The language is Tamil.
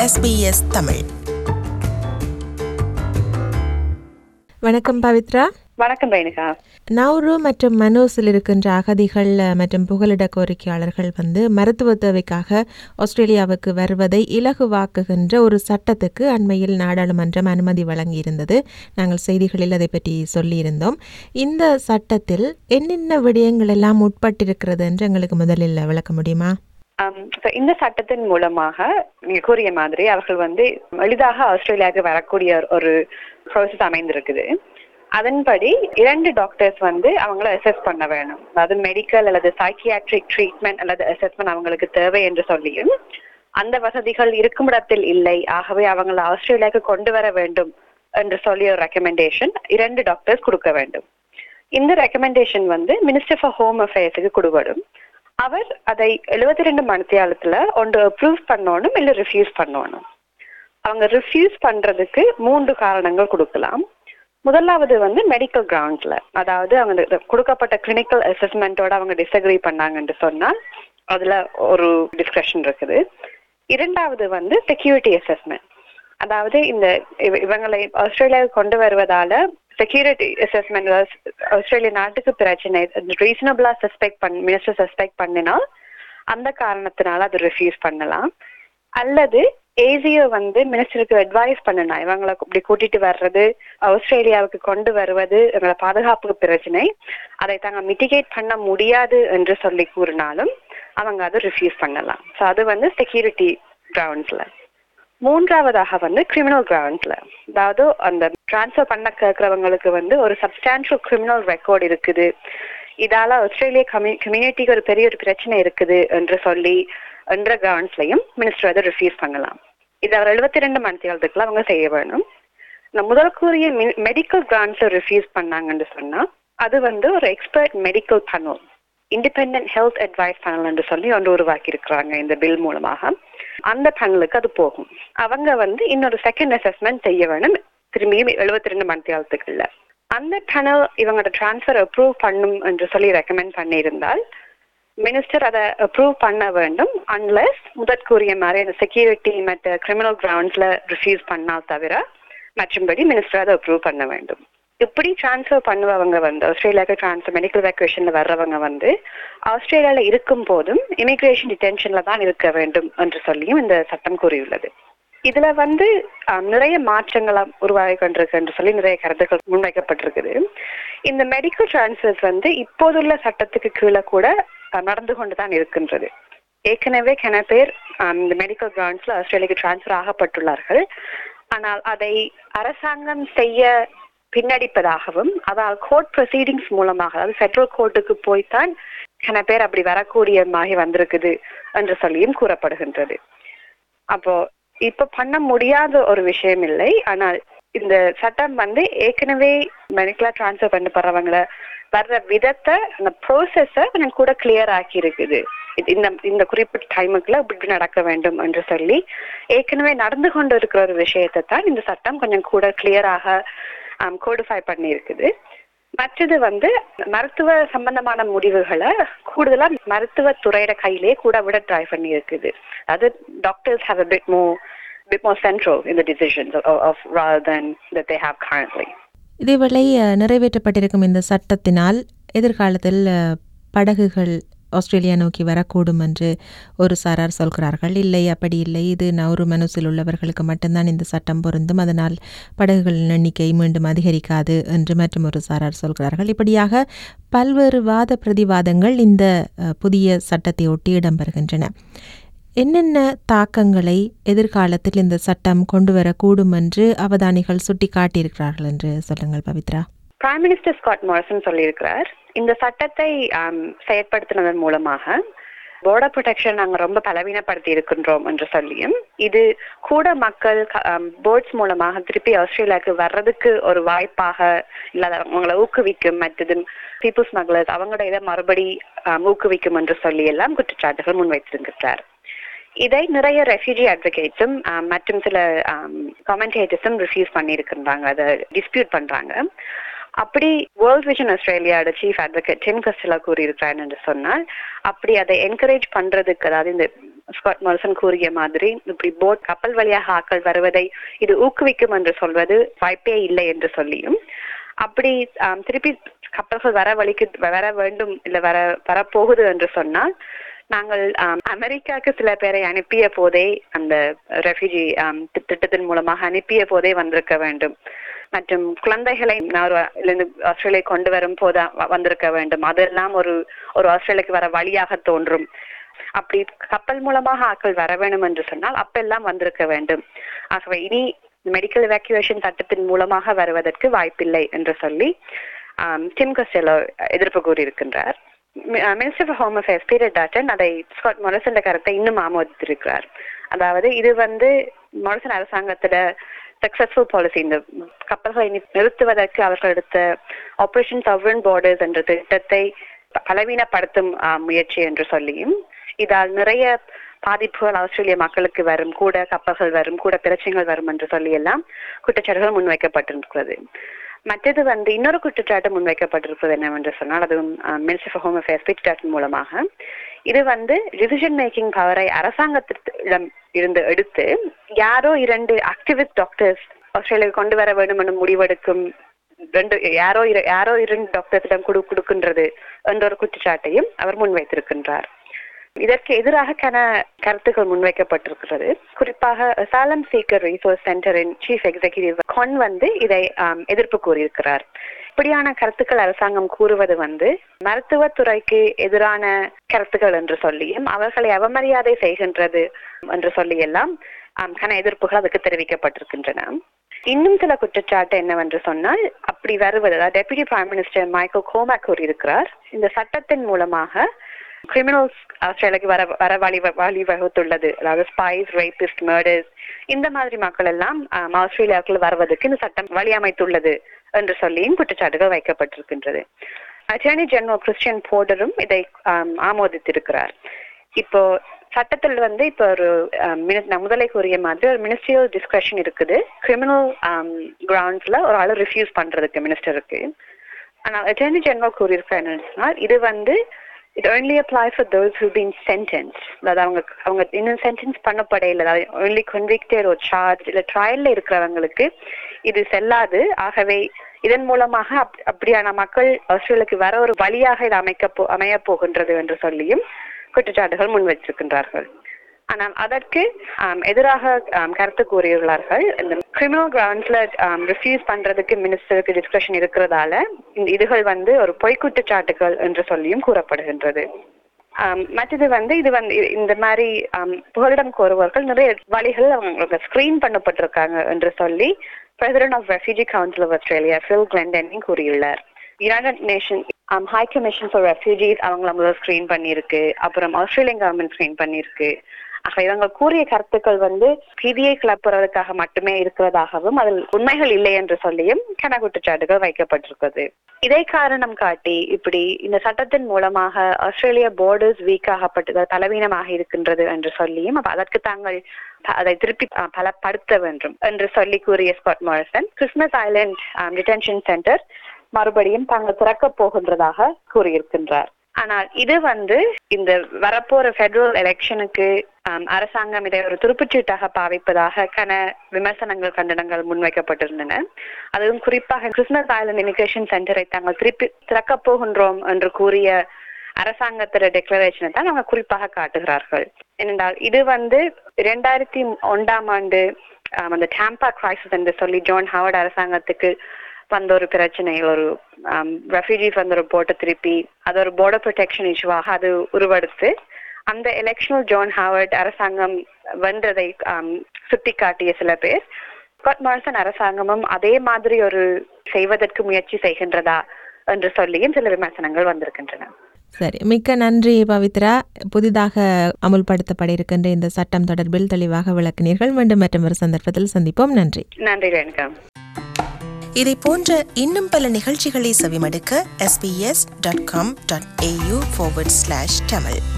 SBS தமிழ் வணக்கம் பவித்ரா வணக்கம் ரேணுகா நவ்ரு மற்றும் மனோஸில் இருக்கின்ற அகதிகள் அஹ், மற்றும் புகலிட கோரிக்கையாளர்கள் வந்து மருத்துவ தேவைக்காக ஆஸ்திரேலியாவுக்கு வருவதை இலகுவாக்குகின்ற ஒரு சட்டத்துக்கு அண்மையில் நாடாளுமன்றம் அனுமதி வழங்கியிருந்தது நாங்கள் செய்திகளில் அதை பற்றி சொல்லியிருந்தோம் இந்த சட்டத்தில் என்னென்ன விடயங்கள் எல்லாம் உட்பட்டிருக்கிறது என்று எங்களுக்கு முதலில் விளக்க முடியுமா Um, so இந்த சட்டத்தின் மூலமாக நீங்க கூறிய மாதிரி அவர்கள் வந்து எளிதாக ஆஸ்திரேலியாவுக்கு வரக்கூடிய ஒரு- ஒரு ப்ரோசஸ் அமைந்திருக்குது அதன்படி இரண்டு டாக்டர்ஸ் வந்து அவங்கள அசஸ் பண்ண வேணும் அதாவது மெடிக்கல் அல்லது சைக்கியாட்ரிக் ட்ரீட்மெண்ட் அல்லது அசஸ்மெண்ட் அவங்களுக்கு தேவை என்று சொல்லியும் அந்த வசதிகள் இருக்கும் இடத்தில் இல்லை ஆகவே அவங்கள ஆஸ்திரேலியாவுக்கு கொண்டு வர வேண்டும் என்று சொல்லி ஒரு ரெக்கமெண்டேஷன் இரண்டு டாக்டர்ஸ் கொடுக்க வேண்டும் இந்த ரெக்கமெண்டேஷன் வந்து மினிஸ்டர் ஃபார் ஹோம் அஃபேர்ஸுக்கு கொடுபடும் அவர் அதை எழுபத்தி ரெண்டு மணித்தியாலத்துல ஒன்று அப்ரூவ் பண்ணணும் இல்ல ரிஃப்யூஸ் பண்ணணும் அவங்க ரிஃப்யூஸ் பண்றதுக்கு மூன்று காரணங்கள் கொடுக்கலாம் முதலாவது வந்து மெடிக்கல் கிரவுண்ட்ஸ்ல அதாவது அவங்க இந்த கொடுக்கப்பட்ட கிளினிக்கல் அசஸ்மெண்ட்டோட அவங்க டிசக்ரி பண்ணாங்கன்னு சொன்னால் அதுல ஒரு டிஸ்கஷன் இருக்குது இரண்டாவது வந்து செக்யூரிட்டி அசஸ்மெண்ட் அதாவது இந்த இவ- இவங்களை ஆஸ்திரேலியாவுக்கு கொண்டு வருவதால செக்யூரிட்டி அசஸ்மெண்ட் ஆஸ்திரேலிய நாட்டுக்கு பிரச்சனை ரீசனபிளா சஸ்பெக்ட் பண்ண மினிஸ்டர் சஸ்பெக்ட் பண்ணினால் அந்த காரணத்தினால அது ரிஃப்யூஸ் பண்ணலாம் அல்லது ஏசியோ வந்து மினிஸ்டருக்கு அட்வைஸ் பண்ணலாம் இவங்களை இப்படி கூட்டிட்டு வர்றது ஆஸ்திரேலியாவுக்கு கொண்டு வருவது இவங்களை பாதுகாப்புக்கு பிரச்சனை அதை தாங்க மிட்டிகேட் பண்ண முடியாது என்று சொல்லி கூறினாலும் அவங்க அதை ரிஃப்யூஸ் பண்ணலாம் ஸோ அது வந்து செக்யூரிட்டி கிரவுண்ட்ஸ்ல மூன்றாவதாக வந்து கிரிமினல் கிரவுண்ட்ஸ்ல அதாவது அந்த டிரான்ஸ்ஃபர் பண்ண கேட்கறவங்களுக்கு வந்து ஒரு சப்ஸ்டான்ஷியல் கிரிமினல் ரெக்கார்ட் இருக்குது இதால ஆஸ்திரேலிய கம்யூ கம்யூனிட்டிக்கு ஒரு பெரிய ஒரு பிரச்சனை இருக்குது என்று சொல்லி என்ற கிரவுண்ட்ஸ்லையும் மினிஸ்டர் அதை ரிஃப்யூஸ் பண்ணலாம் இது அவர் எழுபத்தி ரெண்டு மணித்தியாலத்துக்குள்ள அவங்க செய்ய வேணும் நான் முதல் கூறிய மெடிக்கல் கிராண்ட்ஸை ரிஃப்யூஸ் பண்ணாங்கன்னு சொன்னா அது வந்து ஒரு expert medical panel independent health advice panel என்று சொல்லி ஒன்று உருவாக்கி இருக்கிறாங்க இந்த பில் மூலமாக அந்த பேனலுக்கு அது போகும் அவங்க வந்து இன்னொரு செகண்ட் அசஸ்மெண்ட் செய்ய வேணும் திரும்பியும் எழுபத்தி ரெண்டு மணித்தியாலத்துக்குள்ள அந்த பேனல் இவங்களோட டிரான்ஸ்ஃபர் அப்ரூவ் பண்ணும் என்று சொல்லி ரெக்கமெண்ட் பண்ணியிருந்தால் மினிஸ்டர் அதை அப்ரூவ் பண்ண வேண்டும் அன்லெஸ் முதற் கூறிய மாதிரி அந்த செக்யூரிட்டி மற்ற கிரிமினல் கிரவுண்ட்ஸ்ல ரிஃப்யூஸ் பண்ணால் தவிர மற்றும்படி மினிஸ்டர் அதை அப்ரூவ் பண்ண வேண்டும் இப்படி டிரான்ஸ்ஃபர் பண்ணுவவங்க வந்து ஆஸ்திரேலியாவுக்கு டிரான்ஸ்ஃபர் மெடிக்கல் வெக்கேஷன்ல வர்றவங்க வந்து ஆஸ்திரேலியால இருக்கும் போதும் இமிகிரேஷன் டிடென்ஷன்ல தான் இருக்க வேண்டும் என்று சொல்லியும் இந்த சட்டம் கூறியுள்ளது இதுல வந்து ஆம், நிறைய மாற்றங்கள் உருவாகி கொண்டிருக்கு என்று சொல்லி நிறைய கருத்துக்கள் முன்வைக்கப்பட்டிருக்குது இந்த மெடிக்கல் டிரான்ஸ்ஃபர்ஸ் வந்து இப்போதுள்ள சட்டத்துக்கு கீழே கூட அஹ், நடந்து கொண்டு தான் இருக்கின்றது ஏற்கனவே கன பேர் ஆம், இந்த மெடிக்கல் கிரவுண்ட்ஸ்ல ஆஸ்திரேலியாவுக்கு டிரான்ஸ்ஃபர் ஆகப்பட்டுள்ளார்கள் ஆனால் அதை அரசாங்கம் செய்ய பின்னடிப்பதாகவும் அதால் கோர்ட் ப்ரொசீடிங்ஸ் மூலமாக அதாவது ஃபெட்ரல் கோர்ட்டுக்கு போய்த்தான் கன பேர் அப்படி வரக்கூடிய மாகி வந்திருக்குது என்று சொல்லியும் கூறப்படுகின்றது அப்போ இப்ப பண்ண முடியாத ஒரு விஷயம் இல்லை ஆனால் இந்த சட்டம் வந்து ஏற்கனவே மெடிக்கலா டிரான்ஸ்ஃபர் பண்ணப்படுறவங்கள வர்ற விதத்தை அந்த ப்ரோசஸ கொஞ்சம் கூட கிளியர் ஆக்கி இருக்குது இது- இந்த இந்த குறிப்பிட்ட டைமுக்குள்ள இப்படி நடக்க வேண்டும் என்று சொல்லி ஏற்கனவே நடந்து கொண்டு இருக்கிற ஒரு விஷயத்தை தான் இந்த சட்டம் கொஞ்சம் கூட கிளியராக கோடிஃபை பண்ணி இருக்குது மற்றது வந்து மருத்துவ சம்பந்தமான முடிவுகளை கூடுதலா மருத்துவ துறையோட கையிலே கூட விட ட்ரை பண்ணி இருக்குது அது doctors have a bit more bit more central in the decisions of rather than that they have currently இதேவேளை அஹ், நிறைவேற்றப்பட்டிருக்கும் இந்த சட்டத்தினால் எதிர்காலத்தில் அஹ், படகுகள் ஆஸ்திரேலியா நோக்கி வரக்கூடும் என்று ஒரு சாரார் சொல்கிறார்கள் இல்லை அப்படி இல்லை இது நௌரு மனுசில் உள்ளவர்களுக்கு மட்டும்தான் இந்த சட்டம் பொருந்தும் அதனால் படகுகளின் எண்ணிக்கை மீண்டும் அதிகரிக்காது என்று மற்றும் ஒரு சாரார் சொல்கிறார்கள் இப்படியாக பல்வேறு வாத பிரதிவாதங்கள் இந்த அஹ், புதிய சட்டத்தை ஒட்டி இடம்பெறுகின்றன என்னென்ன தாக்கங்களை எதிர்காலத்தில் இந்த சட்டம் கொண்டு வரக்கூடும் என்று அவதானிகள் சுட்டி காட்டியிருக்கிறார்கள் என்று சொல்லுங்கள் Pavithra prime minister Scott Morrison சொல்லியிருக்கிறார் இந்த சட்டத்தை ஆம், செயற்படுத்தினதன் மூலமாக border ப்ரொடெக்ஷன் நாங்க ரொம்ப பலவீனப்படுத்தி இருக்கின்றோம் என்று சொல்லியும் இது கூட மக்கள் போர்ட்ஸ் மூலமாக திருப்பி ஆஸ்திரேலியாவுக்கு வர்றதுக்கு ஒரு வாய்ப்பாக இல்லாத அவங்களை ஊக்குவிக்கும் மற்றது பீப்புள் ஸ்மக்லர்ஸ் அவங்களோட இதை மறுபடி ஆம், ஊக்குவிக்கும் என்று சொல்லி எல்லாம் குற்றச்சாட்டுகள் முன்வைத்திருக்கிறார் இதை நிறைய ரெஃப்யூஜி அட்வொகேட்ஸும் மற்றும் சில கமெண்டேட்டர்ஸும் ரிஃப்யூஸ் பண்ணியிருக்கிறாங்க அதை டிஸ்பியூட் பண்றாங்க அப்படி வேர்ல்ட் விஷன் ஆஸ்திரேலியாவோட சீஃப் அட்வொகேட் டிம் கஸ்டலா கூறியிருக்கிறார் என்று சொன்னால் அப்படி அதை என்கரேஜ் பண்றதுக்கு அதாவது இந்த ஸ்காட் மார்சன் கூறிய மாதிரி இப்படி போட் கப்பல் வழியாக ஆட்கள் வருவதை இது ஊக்குவிக்கும் என்று சொல்வது வாய்ப்பே இல்லை என்று சொல்லியும் அப்படி ஆம், திருப்பி கப்பல்கள் வர வழிக்கு வர வேண்டும் இல்ல வர வரப்போகுது என்று சொன்னால் நாங்கள் ஆம், அமெரிக்காவுக்கு சில பேரை அனுப்பிய போதே அந்த ரெஃப்யூஜி திட்டத்தின் மூலமாக அனுப்பிய போதே வந்திருக்க வேண்டும் மற்றும் குழந்தைகளை இருந்து ஆஸ்திரேலியா கொண்டு வரும் போது வ- வந்திருக்க வேண்டும் அதெல்லாம் ஒரு ஒரு ஆஸ்திரேலியாக்கு வர வழியாக தோன்றும் அப்படி கப்பல் மூலமாக ஆட்கள் வர வேண்டும் என்று சொன்னால் அப்பெல்லாம் வந்திருக்க வேண்டும் ஆகவே இனி மெடிக்கல் எவாக்குவேஷன் சட்டத்தின் மூலமாக வருவதற்கு வாய்ப்பில்லை என்று சொல்லி ஆம், டிம் கஸ்டெலோ எதிர்ப்பு கூறியிருக்கின்றார் மினிஸ்டர் ஃபார் ஹோம் அஃபேர்ஸ் பீரியட் டாட்டன் அதை ஸ்காட் மொரசன் கருத்தை இன்னும் ஆமோதித்திருக்கிறார் அதாவது இது வந்து மொரசன் அரசாங்கத்துல சக்சஸ்ஃபுல் பாலிசி இந்த கப்பல்களை நி- நிறுத்துவதற்கு அவர்கள் எடுத்த ஆபரேஷன் சவரன் பார்டர்ஸ் என்ற திட்டத்தை ப- பலவீனப்படுத்தும் ஆ, முயற்சி என்று சொல்லியும் இதால் நிறைய பாதிப்புகள் ஆஸ்திரேலிய மக்களுக்கு வரும் கூட கப்பல்கள் வரும் கூட பிரச்சனைகள் வரும் என்று சொல்லி எல்லாம் குற்றச்சாட்டுகள் முன்வைக்கப்பட்டிருக்கிறது மற்றது வந்து இன்னொரு குற்றச்சாட்டு முன்வைக்கப்பட்டிருப்பது என்னவென்று சொன்னால் அதுவும் minister for home affairs bill மூலமாக இது வந்து டிசிஷன் மேக்கிங் பவரை அரசாங்கத்திடம் இருந்து எடுத்து யாரோ இரண்டு ஆக்டிவிஸ்ட் டாக்டர்ஸ் ஆஸ்திரேலியாவுக்கு கொண்டு வர வேண்டும் என்று முடிவெடுக்கும் ரெண்டு யாரோ இர- யாரோ இரண்டு டாக்டர்ஸிடம் கொடு கொடுக்கின்றது என்ற ஒரு குற்றச்சாட்டையும் அவர் முன்வைத்திருக்கின்றார் இதற்கு எதிராக கன கருத்துக்கள் முன்வைக்கப்பட்டிருக்கிறது குறிப்பாக சாலம் சீக்கர் ரிசோர்ஸ் சென்டரின் சீஃப் எக்ஸிகியூட்டிவ் கொன் வந்து இதை ஆம், எதிர்ப்பு கூறியிருக்கிறார் இப்படியான கருத்துக்கள் அரசாங்கம் கூறுவது வந்து மருத்துவத்துறைக்கு எதிரான கருத்துக்கள் என்று சொல்லியும் அவர்களை அவமரியாதை செய்கின்றது என்று சொல்லியெல்லாம் ஆம், கன எதிர்ப்புகள் அதுக்கு தெரிவிக்கப்பட்டிருக்கின்றன இன்னும் சில குற்றச்சாட்டு என்னவென்று சொன்னால் அப்படி வருவது அதாவது deputy prime minister Michael McCormack கூறியிருக்கிறார் இந்த சட்டத்தின் மூலமாக கிரிமினல்ஸ் ஆஸ்திரேலியாவுக்கு வர வர வழி வழி வகுத்துள்ளது அதாவது ஸ்பைஸ் ரேபிஸ்ட் மர்டர்ஸ் இந்த மாதிரி மக்கள் எல்லாம் ஆம், ஆஸ்திரேலியாவுக்குள்ள வருவதற்கு இந்த சட்டம் வழி அமைத்துள்ளது என்று சொல்லியும் குற்றச்சாட்டுகள் வைக்கப்பட்டிருக்கின்றது அட்டர்னி ஜெனரல் கிறிஸ்டியன் போர்டரும் இதை ஆம், ஆமோதித்திருக்கிறார் இப்போ சட்டத்தில் வந்து இப்போ ஒரு ஆம், மினி- நான் முதலே கூறிய மாதிரி ஒரு மினிஸ்ட்ரியல் டிஸ்கஷன் இருக்குது கிரிமினல் கிரவுண்ட்ஸ்ல ஒரு ஆளு ரிஃப்யூஸ் பண்றதுக்கு மினிஸ்டருக்கு ஆனால் அட்டர்னி ஜெனரல் கூறியிருக்க என்னன்னு சொன்னால் இது வந்து it only applies for those who've been sentenced அதாவது அவங்க அவங்க இன்னும் சென்டென்ஸ் பண்ணப்படையில அதாவது only convicted or charged இல்ல ட்ரையல்ல இருக்கிறவங்களுக்கு இது செல்லாது ஆகவே இதன் மூலமாக அப்- அப்படியான மக்கள் ஆஸ்திரேலியாவுக்கு வர ஒரு வழியாக இது அமைக்க போ அமைய போகின்றது என்று சொல்லியும் குற்றச்சாட்டுகள் முன் வச்சிருக்கின்றார்கள் ஆனால் அதற்கு ஆம், எதிராக ஆம், கருத்து கூறியுள்ளார்கள் இந்த கிரிமினல் கிரவுண்ட்ஸ்ல ரிஃப்யூஸ் பண்றதுக்கு மினிஸ்டருக்கு டிஸ்கஷன் இருக்கிறதால இந்த இதுகள் வந்து ஒரு பொய் குற்றச்சாட்டுகள் என்று சொல்லியும் கூறப்படுகின்றது ஆம், மற்றது வந்து இது வந்து இ- இந்த மாதிரி ஆம், புகலிடம் கோருவர்கள் நிறைய வழிகள் அவங்களுக்கு ஸ்கிரீன் பண்ணப்பட்டிருக்காங்க என்று சொல்லி president of refugee council of Australia Phil Glendinning கூறியுள்ளார் United Nation High Commission for refugees அவங்கள முதல் ஸ்கிரீன் பண்ணியிருக்கு அப்புறம் ஆஸ்திரேலியன் கவர்மெண்ட் ஸ்கிரீன் பண்ணியிருக்கு ஆக இவங்க கூறிய கருத்துக்கள் வந்து பீதியை கிளப்புறதுக்காக மட்டுமே இருக்கிறதாகவும் அதில் உண்மைகள் இல்லை என்று சொல்லியும் கன குற்றச்சாட்டுகள் வைக்கப்பட்டிருக்கிறது இதை காரணம் காட்டி இப்படி இந்த சட்டத்தின் மூலமாக ஆஸ்திரேலியா போர்டர்ஸ் வீக் ஆகப்பட்டது பலவீனமாக இருக்கின்றது என்று சொல்லியும் அப்ப அதற்கு தாங்கள் ப- அதை திருப்பி அஹ், பலப்படுத்த வேண்டும் என்று சொல்லி கூறிய Scott Morrison Christmas Island detention centre மறுபடியும் தாங்கள் திறக்கப் போகின்றதாக கூறியிருக்கின்றார் ஆனால் இது வந்து இந்த வரப்போற ஃபெடரல் எலெக்ஷனுக்கு ஆம், அரசாங்கம் இதை ஒரு துருப்புச்சீட்டாக பாவிப்பதாக கன விமர்சனங்கள் கண்டனங்கள் முன்வைக்கப்பட்டிருந்தன அதுவும் குறிப்பாக கிறிஸ்மஸ் ஐலண்ட் இமிகிரேஷன் சென்டரை தாங்கள் திருப்பி திறக்கப் போகின்றோம் என்று கூறிய அரசாங்கத்தோட டெக்ளரேஷனை தான் அவங்க குறிப்பாக காட்டுகிறார்கள் ஏனென்றால் இது வந்து இரண்டாயிரத்தி ஒன்றாம் ஆண்டு ஆம், அந்த டேம்பா கிரைசிஸ் என்று சொல்லி ஜான் ஹாவர்ட் அரசாங்கத்துக்கு வந்த ஒரு பிரச்சனை ஒரு ரெஃப்யூஜிஸ் வந்த ஒரு போட்டை திருப்பி அது ஒரு border ப்ரொடெக்ஷன் இஷ்யூவாக அது உருவெடுத்து அந்த எலெக்ஷனல் ஜான் ஹாவர்ட் அரசாங்கம் வென்றதை சுட்டி காட்டிய சில பேர் ஸ்காட் மார்சன் அரசாங்கமும் அதே மாதிரி ஒரு செய்வதற்கு முயற்சி செய்கின்றதா என்று சொல்லியும் சில விமர்சனங்கள் வந்திருக்கின்றன சரி மிக்க நன்றி பவித்ரா புதிதாக அமுல்படுத்தப்பட இருக்கின்ற இந்த சட்டம் தொடர்பில் தெளிவாக விளக்கினீர்கள் மீண்டும் மற்றும் ஒரு சந்தர்ப்பத்தில் சந்திப்போம் நன்றி நன்றி ரேணுகா இதை போன்ற இன்னும் பல நிகழ்ச்சிகளை செவிமடுக்க sbs.com.au forward slash tamil